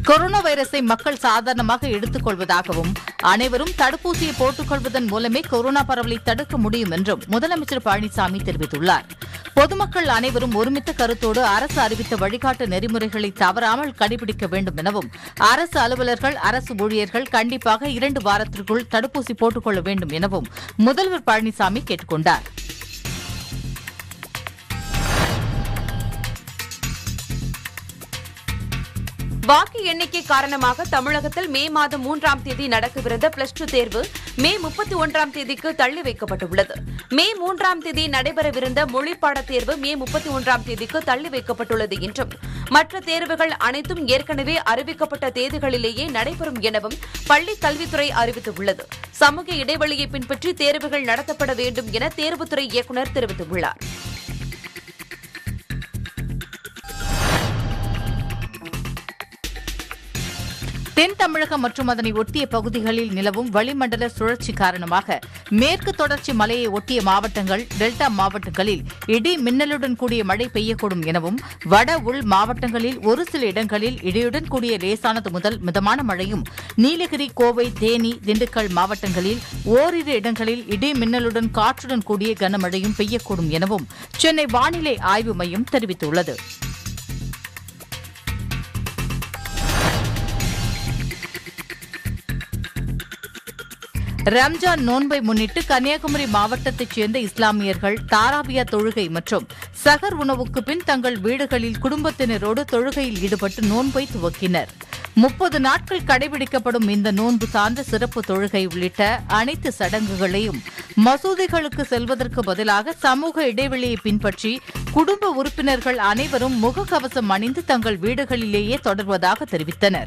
corona வைரஸை மக்கள் சாதாரணமாக எடுத்துக் கொள்வதாகவும் அனைவரும் தடுப்பூசியை போட்டுக் கொள்வதன் மூலமே கொரோனா பரவலை தடுக்க முடியும் என்றும் முதலமைச்சர் பழனிசாமி தெரிவித்துள்ளார் பொதுமக்கள் அனைவரும் ஒருமித்த கருத்தோடு அரசு அறிவித்த வழிகாட்டு நெறிமுறைகளை தவறாமல் கடைபிடிக்க வேண்டும் எனவும் அரசு அலுவலர்கள் அரசு ஊழியர்கள் கண்டிப்பாக இரண்டு வாரத்திற்குள் தடுப்பூசி போட்டுக் கொள்ள வேண்டும் எனவும் முதல்வர் பழனிசாமி கேட்டுக் கொண்டார் வாக்கு எண்ணிக்கை காரணமாக தமிழகத்தில் மே மாதம் மூன்றாம் தேதி நடக்கவிருந்த பிளஸ் டூ தேர்வு மே முப்பத்தி ஒன்றாம் தேதிக்கு தள்ளி வைக்கப்பட்டுள்ளது மே மூன்றாம் தேதி நடைபெறவிருந்த மொழிப்பாடத் தேர்வு மே முப்பத்தி ஒன்றாம் தேதிக்கு தள்ளி வைக்கப்பட்டுள்ளது என்றும் மற்ற தேர்வுகள் அனைத்தும் ஏற்கனவே அறிவிக்கப்பட்ட தேதிகளிலேயே நடைபெறும் எனவும் பள்ளிக் கல்வித்துறை அறிவித்துள்ளது சமூக இடைவெளியை பின்பற்றி தேர்வுகள் நடத்தப்பட வேண்டும் என தேர்வுத்துறை இயக்குநர் தெரிவித்துள்ளார் தென் தமிழகம் மற்றும் அதனை ஒட்டிய பகுதிகளில் நிலவும் வளிமண்டல சுழற்சி காரணமாக மேற்கு தொடர்ச்சி மலையை ஒட்டிய மாவட்டங்கள் டெல்டா மாவட்டங்களில் இடி மின்னலுடன் கூடிய மழை பெய்யக்கூடும் எனவும் வட உள் மாவட்டங்களில் ஒரு சில இடங்களில் இடியுடன் கூடிய லேசானது முதல் மிதமான மழையும் நீலகிரி கோவை தேனி திண்டுக்கல் மாவட்டங்களில் ஓரிரு இடங்களில் இடி மின்னலுடன் காற்றுடன் கூடிய கனமழையும் பெய்யக்கூடும் எனவும் சென்னை வானிலை ஆய்வு மையம் தெரிவித்துள்ளது ரம்ஜான் நோன்பை முன்னிட்டு கன்னியாகுமரி மாவட்டத்தைச் சேர்ந்த இஸ்லாமியர்கள் தாராபியா தொழுகை மற்றும் சகர் உணவுக்கு பின் தங்கள் வீடுகளில் குடும்பத்தினரோடு தொழுகையில் ஈடுபட்டு நோன்பை துவக்கினர் முப்பது நாட்கள் கடைபிடிக்கப்படும் இந்த நோன்பு சார்ந்த சிறப்பு தொழுகை உள்ளிட்ட அனைத்து சடங்குகளையும் மசூதிகளுக்கு செல்வதற்கு பதிலாக சமூக இடைவெளியை பின்பற்றி குடும்ப உறுப்பினர்கள் அனைவரும் முகக்கவசம் அணிந்து தங்கள் வீடுகளிலேயே தொடர்வதாக தெரிவித்தனர்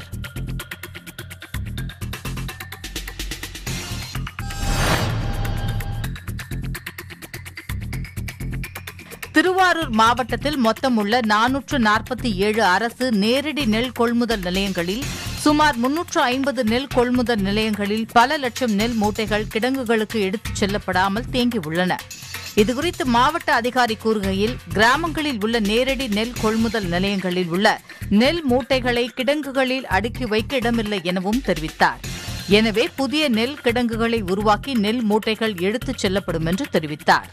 திருவாரூர் மாவட்டத்தில் மொத்தம் உள்ள நானூற்று நாற்பத்தி ஏழு அரசு நேரடி நெல் கொள்முதல் நிலையங்களில் சுமார் முன்னூற்று ஐம்பது நெல் கொள்முதல் நிலையங்களில் பல லட்சம் நெல் மூட்டைகள் கிடங்குகளுக்கு எடுத்துச் செல்லப்படாமல் தேங்கியுள்ளன இதுகுறித்து மாவட்ட அதிகாரி கூறுகையில் கிராமங்களில் உள்ள நேரடி நெல் கொள்முதல் நிலையங்களில் உள்ள நெல் மூட்டைகளை கிடங்குகளில் அடுக்கி வைக்க இடமில்லை எனவும் தெரிவித்தார் எனவே புதிய நெல் கிடங்குகளை உருவாக்கி நெல் மூட்டைகள் எடுத்துச் செல்லப்படும் என்று தெரிவித்தார்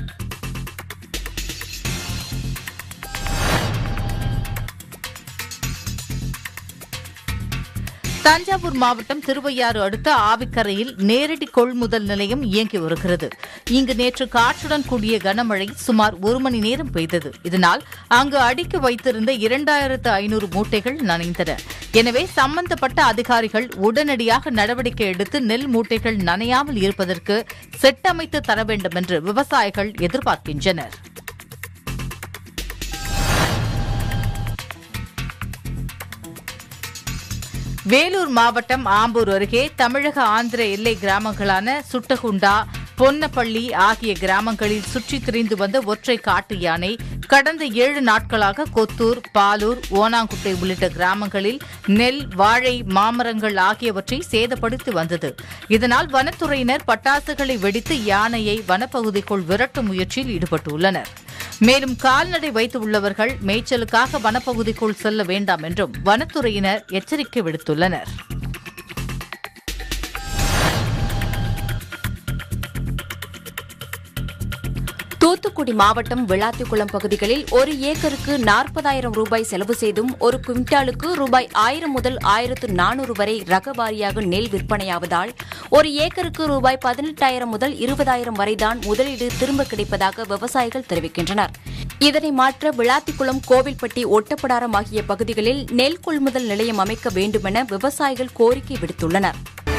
தஞ்சாவூர் மாவட்டம் திருவையாறு அடுத்த ஆவிக்கரையில் நேரடி கொள்முதல் நிலையம் இயங்கி வருகிறது இங்கு நேற்று காற்றுடன் கூடிய கனமழை சுமார் ஒரு மணி நேரம் பெய்தது இதனால் அங்கு அடுக்கி வைத்திருந்த இரண்டாயிரத்து ஐநூறு மூட்டைகள் நனைந்தன எனவே சம்பந்தப்பட்ட அதிகாரிகள் உடனடியாக நடவடிக்கை எடுத்து நெல் மூட்டைகள் நனையாமல் இருப்பதற்கு செட்டமைத்து தர வேண்டும் என்று விவசாயிகள் எதிர்பார்க்கின்றனர் வேலூர் மாவட்டம் ஆம்பூர் அருகே தமிழக ஆந்திர எல்லை கிராமங்களான சுட்டகுண்டா பொன்னப்பள்ளி ஆகிய கிராமங்களில் சுற்றித் திரிந்து வந்த ஒற்றை காட்டு யானை கடந்த ஏழு நாட்களாக கொத்தூர் பாலூர் ஓனாங்குட்டை உள்ளிட்ட கிராமங்களில் நெல் வாழை மாமரங்கள் ஆகியவற்றை சேதப்படுத்தி வந்தது இதனால் வனத்துறையினர் பட்டாசுகளை வெடித்து யானையை வனப்பகுதிக்குள் விரட்டும் முயற்சியில் ஈடுபட்டுள்ளனர் மேலும் கால்நடை வைத்து உள்ளவர்கள் மேய்ச்சலுக்காக வனப்பகுதிக்குள் செல்ல வேண்டாம் என்றும் வனத்துறையினர் எச்சரிக்கை விடுத்துள்ளனர் தூத்துக்குடி மாவட்டம் விளாத்திக்குளம் பகுதிகளில் ஒரு ஏக்கருக்கு நாற்பதாயிரம் ரூபாய் செலவு செய்தும் ஒரு குவிண்டாலுக்கு ரூபாய் ஆயிரம் முதல் ஆயிரத்து நானூறு வரை ரகவாரியாக நெல் விற்பனையாவதால் ஒரு ஏக்கருக்கு ரூபாய் பதினெட்டாயிரம் முதல் இருபதாயிரம் வரைதான் முதலீடு திரும்ப கிடைப்பதாக விவசாயிகள் தெரிவிக்கின்றனர் இதனை மாற்ற விளாத்திக்குளம் கோவில்பட்டி ஒட்டப்படாரம் ஆகிய பகுதிகளில் நெல் கொள்முதல் நிலையம் அமைக்க வேண்டுமென விவசாயிகள் கோரிக்கை விடுத்துள்ளனர்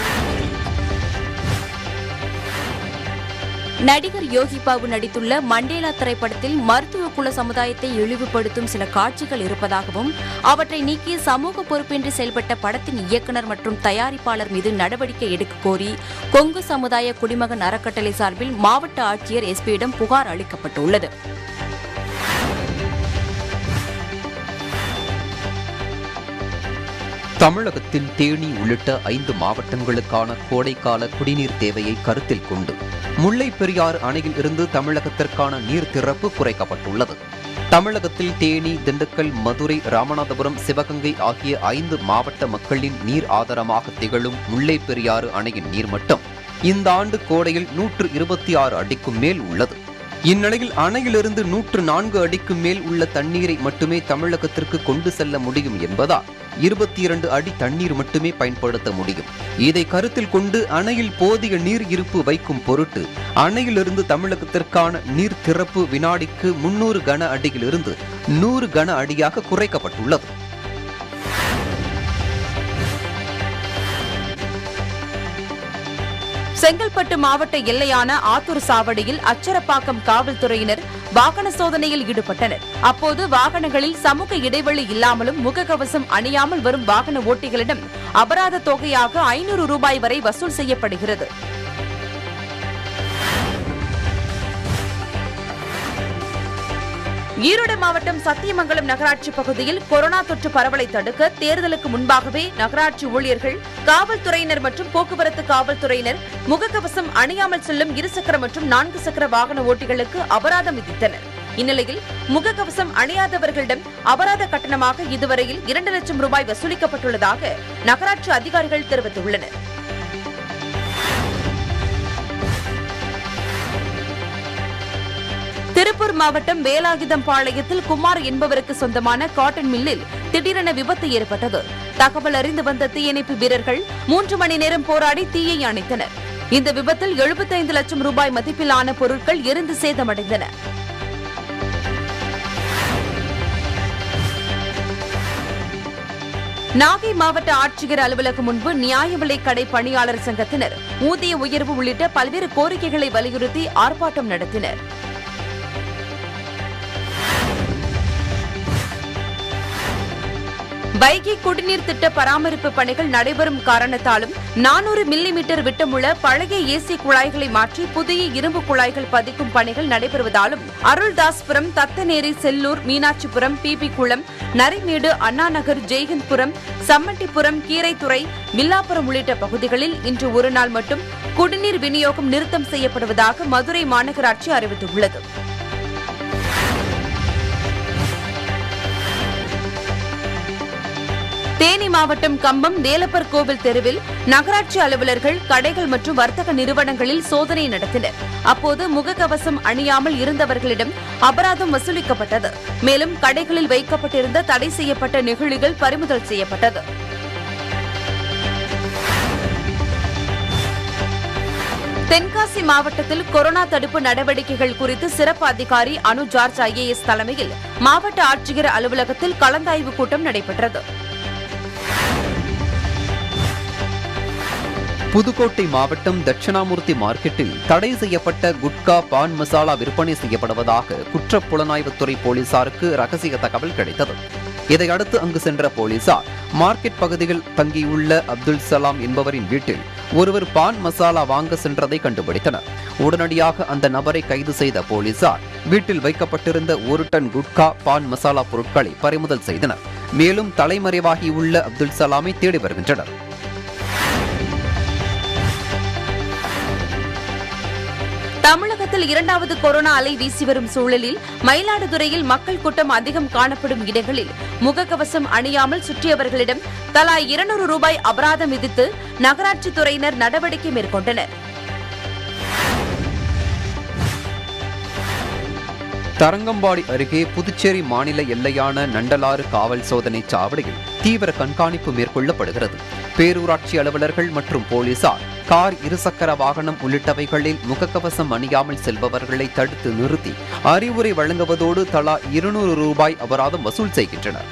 நடிகர் யோகி பாபு நடித்துள்ள மண்டேலா திரைப்படத்தில் மருத்துவ குல சமுதாயத்தை இழிவுபடுத்தும் சில காட்சிகள் இருப்பதாகவும் அவற்றை நீக்கி சமூக பொறுப்பின்றி செயல்பட்ட படத்தின் இயக்குநர் மற்றும் தயாரிப்பாளர் மீது நடவடிக்கை எடுக்க கோரி கொங்கு சமுதாய குடிமகன் அறக்கட்டளை சார்பில் மாவட்ட ஆட்சியர் எஸ்பியிடம் புகார் அளிக்கப்பட்டுள்ளது தமிழகத்தில் தேனி உள்ளிட்ட ஐந்து மாவட்டங்களுக்கான கோடைக்கால குடிநீர் தேவையை கருத்தில் கொண்டு முல்லை பெரியாறு அணையில் இருந்து தமிழகத்திற்கான நீர் திறப்பு குறைக்கப்பட்டுள்ளது தமிழகத்தில் தேனி திண்டுக்கல் மதுரை ராமநாதபுரம் சிவகங்கை ஆகிய ஐந்து மாவட்ட மக்களின் நீர் ஆதாரமாக திகழும் முல்லை பெரியாறு அணையின் நீர்மட்டம் இந்த ஆண்டு கோடையில் நூற்று இருபத்தி ஆறு அடிக்கும் மேல் உள்ளது இந்நிலையில் அணையிலிருந்து நூற்று நான்கு அடிக்கு மேல் உள்ள தண்ணீரை மட்டுமே தமிழகத்திற்கு கொண்டு செல்ல முடியும் என்பதால் இருபத்தி இரண்டு அடி தண்ணீர் மட்டுமே பயன்படுத்த முடியும் இதை கருத்தில் கொண்டு அணையில் போதிய நீர் இருப்பு வைக்கும் பொருட்டு அணையிலிருந்து தமிழகத்திற்கான நீர் திறப்பு வினாடிக்கு முன்னூறு கன அடியிலிருந்து நூறு கன அடியாக குறைக்கப்பட்டுள்ளது செங்கல்பட்டு மாவட்ட எல்லையான ஆத்தூர் சாவடியில் அச்சரப்பாக்கம் காவல்துறையினர் வாகன சோதனையில் ஈடுபட்டனர் அப்போது வாகனங்களில் சமூக இடைவெளி இல்லாமலும் முகக்கவசம் அணியாமல் வரும் வாகன ஓட்டிகளிடம் அபராத தொகையாக ஐநூறு ரூபாய் வரை வசூல் செய்யப்படுகிறது ஈரோடு மாவட்டம் சத்தியமங்கலம் நகராட்சி பகுதியில் கொரோனா தொற்று பரவலை தடுக்க தேர்தலுக்கு முன்பாகவே நகராட்சி ஊழியர்கள் காவல்துறையினர் மற்றும் போக்குவரத்து காவல்துறையினர் முகக்கவசம் அணியாமல் செல்லும் இருசக்கர மற்றும் நான்கு சக்கர வாகன ஓட்டிகளுக்கு அபராதம் விதித்தனர் இந்நிலையில் முகக்கவசம் அணியாதவர்களிடம் அபராத கட்டணமாக இதுவரையில் இரண்டு லட்சம் ரூபாய் வசூலிக்கப்பட்டுள்ளதாக நகராட்சி அதிகாரிகள் தெரிவித்துள்ளனர் திருப்பூர் மாவட்டம் வேலாயுதம் பாளையத்தில் குமார் என்பவருக்கு சொந்தமான காட்டன் மில்லில் திடீரென விபத்து ஏற்பட்டது தகவல் அறிந்து வந்த தீயணைப்பு வீரர்கள் மூன்று மணி நேரம் போராடி தீயை அணைத்தனர் இந்த விபத்தில் 75 லட்சம் ரூபாய் மதிப்பிலான பொருட்கள் எரிந்து சேதமடைந்தன நாகை மாவட்ட ஆட்சியர் அலுவலகம் முன்பு நியாய விலைக் கடை பணியாளர் சங்கத்தினர் ஊதிய உயர்வு உள்ளிட்ட பல்வேறு கோரிக்கைகளை வலியுறுத்தி ஆர்ப்பாட்டம் நடத்தினர் வைகை குடிநீர் திட்ட பராமரிப்பு பணிகள் நடைபெறும் காரணத்தாலும் நானூறு மில்லி மீட்டர் விட்டமுள்ள பழைய ஏசி குழாய்களை மாற்றி புதிய இரும்பு குழாய்கள் பதிக்கும் பணிகள் நடைபெறுவதாலும் அருள்தாஸ்புரம் தத்தநேரி செல்லூர் மீனாட்சிபுரம் பிபி குளம் நரிமேடு அண்ணாநகர் ஜெய்ஹிந்த்புரம் சம்மட்டிபுரம் கீரைத்துறை வில்லாப்புரம் உள்ளிட்ட பகுதிகளில் இன்று ஒருநாள் மட்டும் குடிநீர் விநியோகம் நிறுத்தம் செய்யப்படுவதாக மதுரை மாநகராட்சி அறிவித்துள்ளது தேனி மாவட்டம் கம்பம் வேலப்பர் கோவில் தெருவில் நகராட்சி அலுவலர்கள் கடைகள் மற்றும் வர்த்தக நிறுவனங்களில் சோதனை நடத்தினர் அப்போது முகக்கவசம் அணியாமல் இருந்தவர்களிடம் அபராதம் வசூலிக்கப்பட்டது மேலும் கடைகளில் வைக்கப்பட்டிருந்த தடை செய்யப்பட்ட நெகிழிகள் பறிமுதல் செய்யப்பட்டது தென்காசி மாவட்டத்தில் கொரோனா தடுப்பு நடவடிக்கைகள் குறித்து சிறப்பு அதிகாரி அனு ஜார்ஜ் ஐஏஎஸ் தலைமையில் மாவட்ட ஆட்சியர் அலுவலகத்தில் கலந்தாய்வு கூட்டம் நடைபெற்றது புதுக்கோட்டை மாவட்டம் தட்சிணாமூர்த்தி மார்க்கெட்டில் தடை செய்யப்பட்ட குட்கா பான் மசாலா விற்பனை செய்யப்படுவதாக குற்றப் புலனாய்வுத்துறை போலீசாருக்கு ரகசிய தகவல் கிடைத்தது இதையடுத்து அங்கு சென்ற போலீசார் மார்க்கெட் பகுதியில் தங்கியுள்ள அப்துல் சலாம் என்பவரின் வீட்டில் ஒருவர் பான் மசாலா வாங்க சென்றதை கண்டுபிடித்தனர் உடனடியாக அந்த நபரை கைது செய்த போலீசார் வீட்டில் வைக்கப்பட்டிருந்த ஒரு டன் குட்கா பான் மசாலா பொருட்களை பறிமுதல் செய்தனர் மேலும் தலைமறைவாகியுள்ள அப்துல் சலாமை தேடி வருகின்றனர் தமிழகத்தில் இரண்டாவது கொரோனா அலை வீசி வரும் சூழலில் மயிலாடுதுறையில் மக்கள் கூட்டம் அதிகம் காணப்படும் இடங்களில் முகக்கவசம் அணியாமல் சுற்றியவர்களிடம் தலா இருநூறு ரூபாய் அபராதம் விதித்து நகராட்சி துறையினர் நடவடிக்கை மேற்கொண்டனர் தரங்கம்பாடி அருகே புதுச்சேரி மாநில எல்லையான நண்டலாறு காவல் சோதனை சாவடியில் தீவிர கண்காணிப்பு மேற்கொள்ளப்படுகிறது பேரூராட்சி அலுவலர்கள் மற்றும் போலீசார் கார் இருசக்கர வாகனம் உள்ளிட்டவைகளில் முகக்கவசம் அணியாமல் செல்பவர்களை தடுத்து நிறுத்தி அறிவுரை வழங்குவதோடு தலா இருநூறு ரூபாய் அபராதம் வசூல் செய்கின்றனர்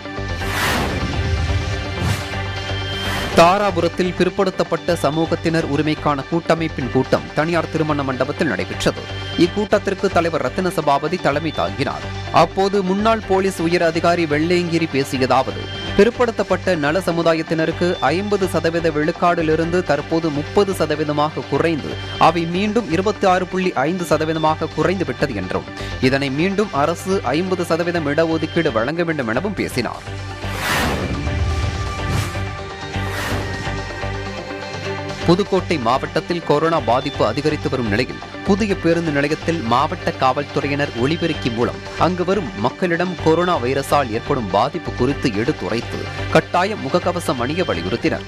தாராபுரத்தில் பிற்படுத்தப்பட்ட சமூகத்தினர் உரிமைக்கான கூட்டமைப்பின் கூட்டம் தனியார் திருமண மண்டபத்தில் நடைபெற்றது இக்கூட்டத்திற்கு தலைவர் ரத்தின சபாபதி தலைமை தாங்கினார் அப்போது முன்னாள் போலீஸ் உயர் அதிகாரி வெள்ளையங்கிரி பேசியதாவது பிற்படுத்தப்பட்ட நல சமுதாயத்தினருக்கு ஐம்பது சதவீத விழுக்காடிலிருந்து தற்போது முப்பது சதவீதமாக குறைந்து அவை மீண்டும் இருபத்தி ஆறு புள்ளி ஐந்து சதவீதமாக குறைந்து விட்டது என்றும் இதனை மீண்டும் அரசு ஐம்பது சதவீதம் இடஒதுக்கீடு வழங்க வேண்டும் எனவும் பேசினார் புதுக்கோட்டை மாவட்டத்தில் கொரோனா பாதிப்பு அதிகரித்து வரும் நிலையில் புதிய பேருந்து நிலையத்தில் மாவட்ட காவல்துறையினர் ஒளிபெருக்கி மூலம் அங்கு வரும் மக்களிடம் கொரோனா வைரஸால் ஏற்படும் பாதிப்பு குறித்து எடுத்துரைத்து கட்டாய முகக்கவசம் அணிய வலியுறுத்தினர்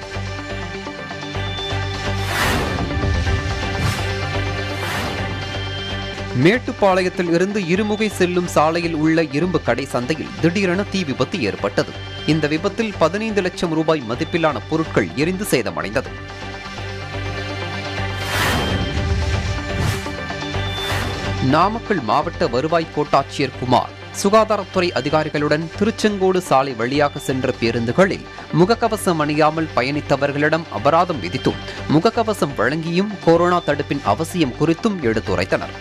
மேட்டுப்பாளையத்தில் இருந்து இருமுகை செல்லும் சாலையில் உள்ள இரும்பு கடை சந்தையில் திடீரென தீ விபத்து ஏற்பட்டது இந்த விபத்தில் பதினைந்து லட்சம் ரூபாய் மதிப்பிலான பொருட்கள் எரிந்து சேதமடைந்தது நாமக்கல் மாவட்ட வருவாய் கோட்டாட்சியர் குமார் சுகாதாரத்துறை அதிகாரிகளுடன் திருச்செங்கோடு சாலை வழியாக சென்ற பேருந்துகளில் முகக்கவசம் அணியாமல் பயணித்தவர்களிடம் அபராதம் விதித்தும் முகக்கவசம் வழங்கியும் கொரோனா தடுப்பின் அவசியம் குறித்தும் எடுத்துரைத்தனர்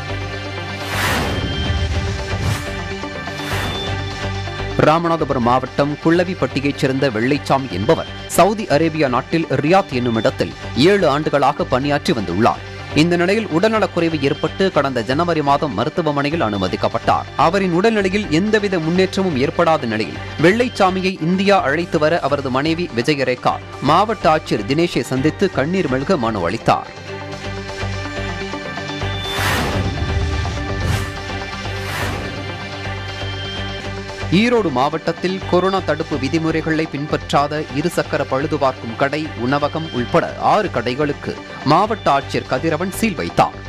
ராமநாதபுரம் மாவட்டம் குள்ளவிப்பட்டியைச் சேர்ந்த வெள்ளைச்சாமி என்பவர் சவுதி அரேபியா நாட்டில் ரியாத் என்னும் இடத்தில் ஏழு ஆண்டுகளாக பணியாற்றி வந்துள்ளார் இந்த நிலையில் உடல்நலக்குறைவு ஏற்பட்டு கடந்த ஜனவரி மாதம் மருத்துவமனையில் அனுமதிக்கப்பட்டார் அவரின் உடல்நிலையில் எந்தவித முன்னேற்றமும் ஏற்படாத நிலையில் வெள்ளைச்சாமியை இந்தியா அழைத்து வர அவரது மனைவி விஜயரேகா மாவட்ட ஆட்சியர் தினேஷை சந்தித்து கண்ணீர் மெல்க மனு அளித்தார் ஈரோடு மாவட்டத்தில் கொரோனா தடுப்பு விதிமுறைகளை பின்பற்றாத இருசக்கர பழுதுபார்க்கும் கடை உணவகம் உள்பட ஆறு கடைகளுக்கு மாவட்ட ஆட்சியர் கதிரவன் சீல் வைத்தார்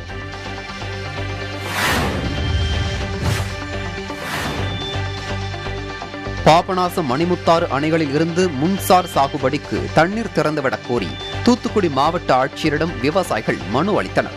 பாபநாசம் மணிமுத்தாறு அணைகளில் இருந்து முன்சார் சாகுபடிக்கு தண்ணீர் திறந்துவிடக் கோரி தூத்துக்குடி மாவட்ட ஆட்சியரிடம் விவசாயிகள் மனு அளித்தனர்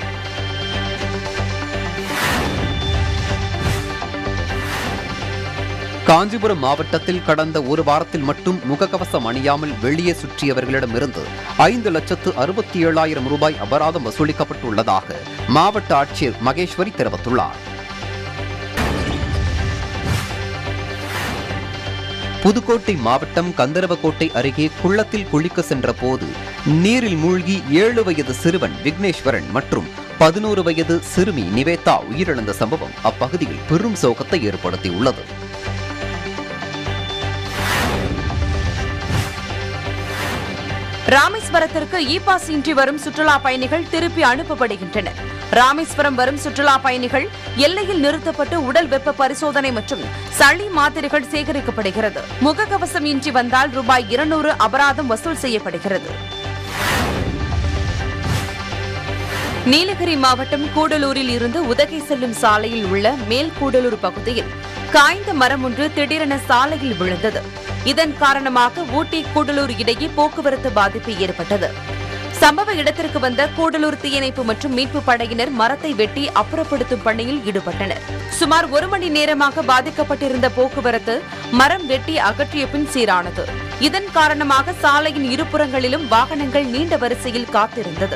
காஞ்சிபுரம் மாவட்டத்தில் கடந்த ஒரு வாரத்தில் மட்டும் முகக்கவசம் அணியாமல் வெளியே சுற்றியவர்களிடமிருந்து ஐந்து லட்சத்து அறுபத்தி ஏழாயிரம் ரூபாய் அபராதம் வசூலிக்கப்பட்டுள்ளதாக மாவட்ட ஆட்சியர் மகேஸ்வரி தெரிவித்துள்ளார் புதுக்கோட்டை மாவட்டம் கந்தரவக்கோட்டை அருகே குள்ளத்தில் குளிக்க சென்ற போது நீரில் மூழ்கி ஏழு வயது சிறுவன் விக்னேஸ்வரன் மற்றும் பதினோரு வயது சிறுமி நிவேதா உயிரிழந்த சம்பவம் அப்பகுதியில் பெரும் சோகத்தை ஏற்படுத்தியுள்ளது ராமேஸ்வரத்திற்கு இ பாஸ் இன்றி வரும் சுற்றுலா பயணிகள் திருப்பி அனுப்பப்படுகின்றனர் ராமேஸ்வரம் வரும் சுற்றுலா பயணிகள் எல்லையில் நிறுத்தப்பட்டு உடல் வெப்ப பரிசோதனை மற்றும் சளி மாத்திரைகள் சேகரிக்கப்படுகிறது முகக்கவசம் இன்றி வந்தால் ரூபாய் இருநூறு அபராதம் வசூல் செய்யப்படுகிறது நீலகிரி மாவட்டம் கூடலூரில் இருந்து உதகை செல்லும் சாலையில் உள்ள மேல் கூடலூர் பகுதியில் காய்ந்த மரம் ஒன்று திடீரென சாலையில் விழுந்தது இதன் காரணமாக ஊட்டி கூடலூர் இடையே போக்குவரத்து பாதிப்பு ஏற்பட்டது சம்பவ இடத்திற்கு வந்த கூடலூர் தீயணைப்பு மற்றும் மீட்பு படையினர் மரத்தை வெட்டி அப்புறப்படுத்தும் பணியில் ஈடுபட்டனர் சுமார் ஒரு மணி நேரமாக பாதிக்கப்பட்டிருந்த போக்குவரத்து மரம் வெட்டி அகற்றிய பின் சீரானது இதன் காரணமாக சாலையின் இருபுறங்களிலும் வாகனங்கள் நீண்ட வரிசையில் காத்திருந்தது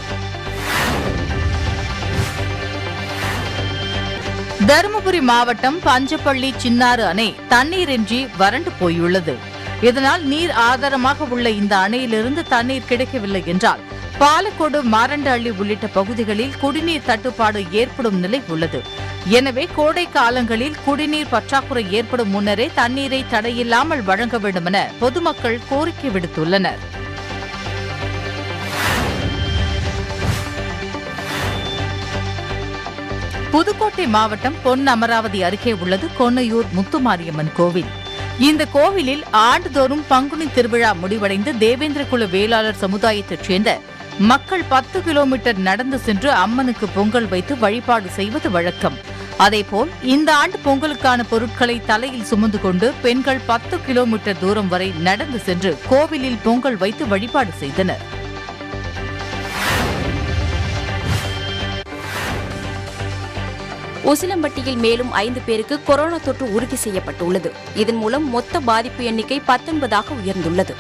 தருமபுரி மாவட்டம் பஞ்சப்பள்ளி சின்னாறு அணை தண்ணீரின்றி வறண்டு போயுள்ளது இதனால் நீர் ஆதாரமாக உள்ள இந்த அணையிலிருந்து தண்ணீர் கிடைக்கவில்லை என்றால் பாலக்கோடு மாரண்டஹள்ளி உள்ளிட்ட பகுதிகளில் குடிநீர் தட்டுப்பாடு ஏற்படும் நிலை உள்ளது எனவே கோடை காலங்களில் குடிநீர் பற்றாக்குறை ஏற்படும் முன்னரே தண்ணீரை தடையில்லாமல் வழங்க வேண்டுமென பொதுமக்கள் கோரிக்கை விடுத்துள்ளனர் புதுக்கோட்டை மாவட்டம் பொன் அமராவதி அருகே உள்ளது கொன்னையூர் முத்துமாரியம்மன் கோவில் இந்த கோவிலில் ஆண்டுதோறும் பங்குனி திருவிழா முடிவடைந்து தேவேந்திர குல வேளாளர் சமுதாயத்தைச் சேர்ந்த மக்கள் பத்து கிலோமீட்டர் நடந்து சென்று அம்மனுக்கு பொங்கல் வைத்து வழிபாடு செய்வது வழக்கம் அதேபோல் இந்த ஆண்டு பொங்கலுக்கான பொருட்களை தலையில் சுமந்து கொண்டு பெண்கள் பத்து கிலோமீட்டர் தூரம் வரை நடந்து சென்று கோவிலில் பொங்கல் வைத்து வழிபாடு செய்தனர் உசிலம்பட்டியில் மேலும் ஐந்து பேருக்கு கொரோனா தொற்று உறுதி செய்யப்பட்டுள்ளது இதன் மூலம் மொத்த பாதிப்பு எண்ணிக்கை பத்தொன்பதாக உயர்ந்துள்ளது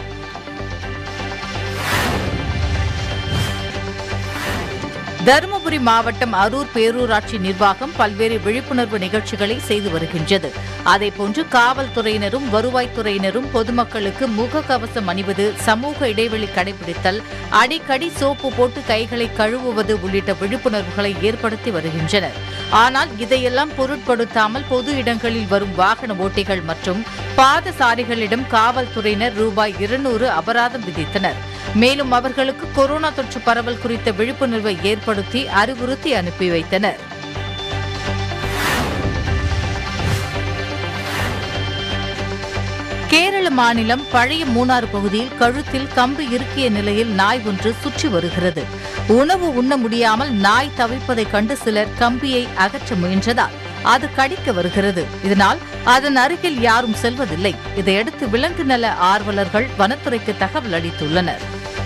தருமபுரி மாவட்டம் அரூர் பேரூராட்சி நிர்வாகம் பல்வேறு விழிப்புணர்வு நிகழ்ச்சிகளை செய்து வருகின்றது அதேபோன்று காவல்துறையினரும் வருவாய்த்துறையினரும் பொதுமக்களுக்கு முகக்கவசம் அணிவது சமூக இடைவெளி கடைபிடித்தல் அடிக்கடி சோப்பு போட்டு கைகளை கழுவுவது உள்ளிட்ட விழிப்புணர்வுகளை ஏற்படுத்தி வருகின்றனர் ஆனால் இதையெல்லாம் பொருட்படுத்தாமல் பொது இடங்களில் வரும் வாகன ஓட்டிகள் மற்றும் பாதசாரிகளிடம் காவல்துறையினர் ரூபாய் இருநூறு அபராதம் விதித்தனர் மேலும் அவர்களுக்கு கொரோனா தொற்று பரவல் குறித்த விழிப்புணர்வை ஏற்படுத்தி அறிவுறுத்தி அனுப்பி வைத்தனர் கேரள மாநிலம் பழைய மூணாறு பகுதியில் கழுத்தில் கம்பு இறுக்கிய நிலையில் நாய் ஒன்று சுற்றி வருகிறது உணவு உண்ண முடியாமல் நாய் தவிப்பதைக் கண்டு சிலர் கம்பியை அகற்ற முயன்றதால் அது கடிக்க வருகிறது இதனால் அதன் அருகில் யாரும் செல்வதில்லை இதையடுத்து விலங்கு நல ஆர்வலர்கள் வனத்துறைக்கு தகவல் அளித்துள்ளனர்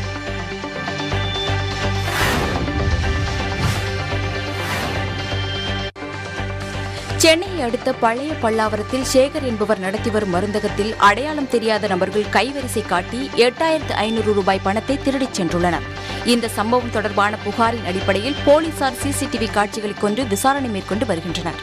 சென்னையை அடுத்த பழைய பல்லாவரத்தில் சேகர் என்பவர் நடத்தி வரும் மருந்தகத்தில் அடையாளம் தெரியாத நபர்கள் கைவரிசை காட்டி எட்டாயிரத்து ஐநூறு ரூபாய் பணத்தை திருடிச் சென்றுள்ளனர் இந்த சம்பவம் தொடர்பான புகாரின் அடிப்படையில் போலீசார் சிசிடிவி காட்சிகளை கொண்டு விசாரணை மேற்கொண்டு வருகின்றனர்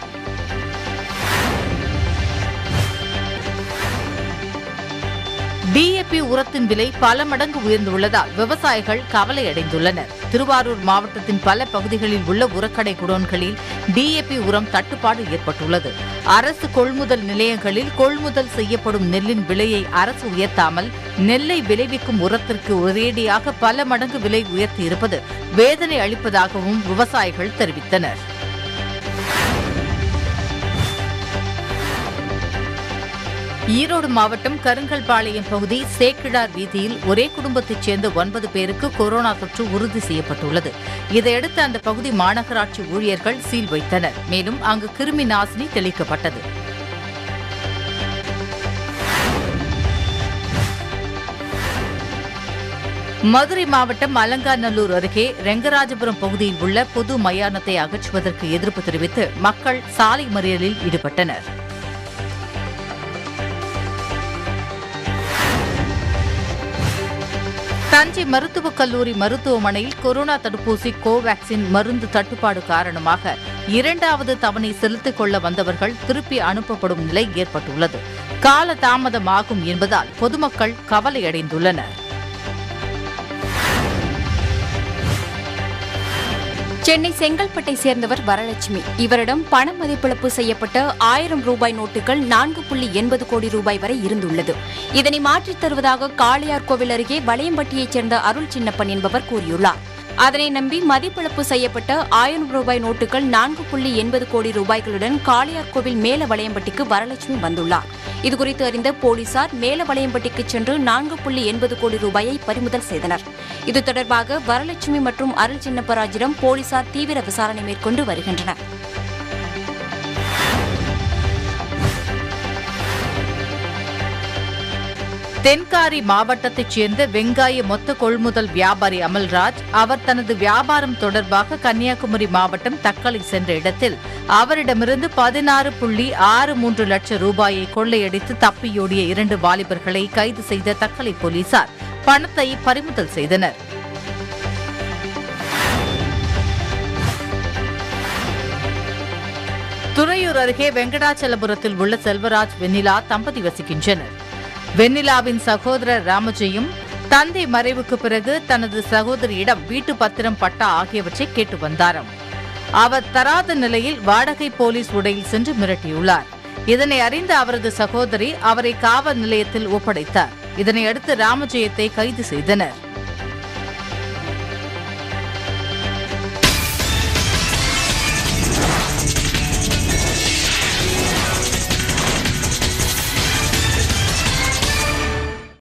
டிஏபி உரத்தின் விலை பல மடங்கு உயர்ந்துள்ளதால் விவசாயிகள் கவலையடைந்துள்ளனர் திருவாரூர் மாவட்டத்தின் பல பகுதிகளில் உள்ள உரக்கடை குடோன்களில் டிஏபி உரம் தட்டுப்பாடு ஏற்பட்டுள்ளது அரசு கொள்முதல் நிலையங்களில் கொள்முதல் செய்யப்படும் நெல்லின் விலையை அரசு உயர்த்தாமல் நெல்லை விளைவிக்கும் உரத்திற்கு ஒரேடியாக பல மடங்கு விலை உயர்த்தியிருப்பது வேதனை அளிப்பதாகவும் விவசாயிகள் தெரிவித்தனர் ஈரோடு மாவட்டம் கருங்கல்பாளையம் பகுதி சேக்கிழார் வீதியில் ஒரே குடும்பத்தைச் சேர்ந்த ஒன்பது பேருக்கு கொரோனா தொற்று உறுதி செய்யப்பட்டுள்ளது இதையடுத்து அந்த பகுதி மாநகராட்சி ஊழியர்கள் சீல் வைத்தனர் மேலும் அங்கு கிருமி நாசினி தெளிக்கப்பட்டது மதுரை மாவட்டம் அலங்காநல்லூர் அருகே ரெங்கராஜபுரம் பகுதியில் உள்ள பொது மயானத்தை அகற்றுவதற்கு எதிர்ப்பு தெரிவித்து மக்கள் சாலை மறியலில் ஈடுபட்டனர் தஞ்சை மருத்துவக் கல்லூரி மருத்துவமனையில் கொரோனா தடுப்பூசி கோவேக்சின் மருந்து தட்டுப்பாடு காரணமாக இரண்டாவது தவணை செலுத்திக் கொள்ள வந்தவர்கள் திருப்பி அனுப்பப்படும் நிலை ஏற்பட்டுள்ளது கால தாமதமாகும் என்பதால் பொதுமக்கள் கவலையடைந்துள்ளனர் சென்னை செங்கல்பட்டை சேர்ந்தவர் வரலட்சுமி இவரிடம் பண மதிப்பிழப்பு செய்யப்பட்ட ஆயிரம் ரூபாய் நோட்டுகள் நான்கு புள்ளி எண்பது கோடி ரூபாய் வரை இருந்துள்ளது இதனை மாற்றித் தருவதாக காளையார் கோவில் அருகே வளையம்பட்டியைச் சேர்ந்த அருள் சின்னப்பன் என்பவர் கூறியுள்ளார் அதனை நம்பி மதிப்பிழப்பு செய்யப்பட்ட ஆயிரம் ரூபாய் நோட்டுகள் நான்கு புள்ளி எண்பது கோடி ரூபாய்களுடன் காளையார்கோவில் மேல வளையம்பட்டிக்கு வரலட்சுமி வந்துள்ளார் இதுகுறித்து அறிந்த போலீசார் மேல வளையம்பட்டிக்கு சென்று நான்கு புள்ளி எண்பது கோடி ரூபாயை பறிமுதல் செய்தனர் இது தொடர்பாக வரலட்சுமி மற்றும் அருள் சின்னப்பராஜிடம் போலீசார் தீவிர விசாரணை மேற்கொண்டு வருகின்றனர் தென்காரி மாவட்டத்தைச் சேர்ந்த வெங்காய மொத்த கொள்முதல் வியாபாரி அமல்ராஜ் அவர் தனது வியாபாரம் தொடர்பாக கன்னியாகுமரி மாவட்டம் தக்கலை சென்ற இடத்தில் அவரிடமிருந்து பதினாறு புள்ளி ஆறு மூன்று லட்சம் ரூபாயை கொள்ளையடித்து தப்பியோடிய இரண்டு வாலிபர்களை கைது செய்த தக்கலை போலீசார் பணத்தை பறிமுதல் செய்தனர் துறையூர் அருகே வெங்கடாச்சலபுரத்தில் உள்ள செல்வராஜ் வெண்ணிலா தம்பதி வசிக்கின்றனர் வெண்ணிலாவின் சகோதரர் ராமஜெயும் தந்தை மறைவுக்கு பிறகு தனது சகோதரியிடம் வீட்டு பத்திரம் பட்டா ஆகியவற்றை கேட்டு வந்தாராம் அவர் தராத நிலையில் வாடகை போலீஸ் உடையில் சென்று மிரட்டியுள்ளார் இதனை அறிந்த அவரது சகோதரி அவரை காவல் நிலையத்தில் ஒப்படைத்தார் இதனையடுத்து ராமஜெயத்தை கைது செய்தனர்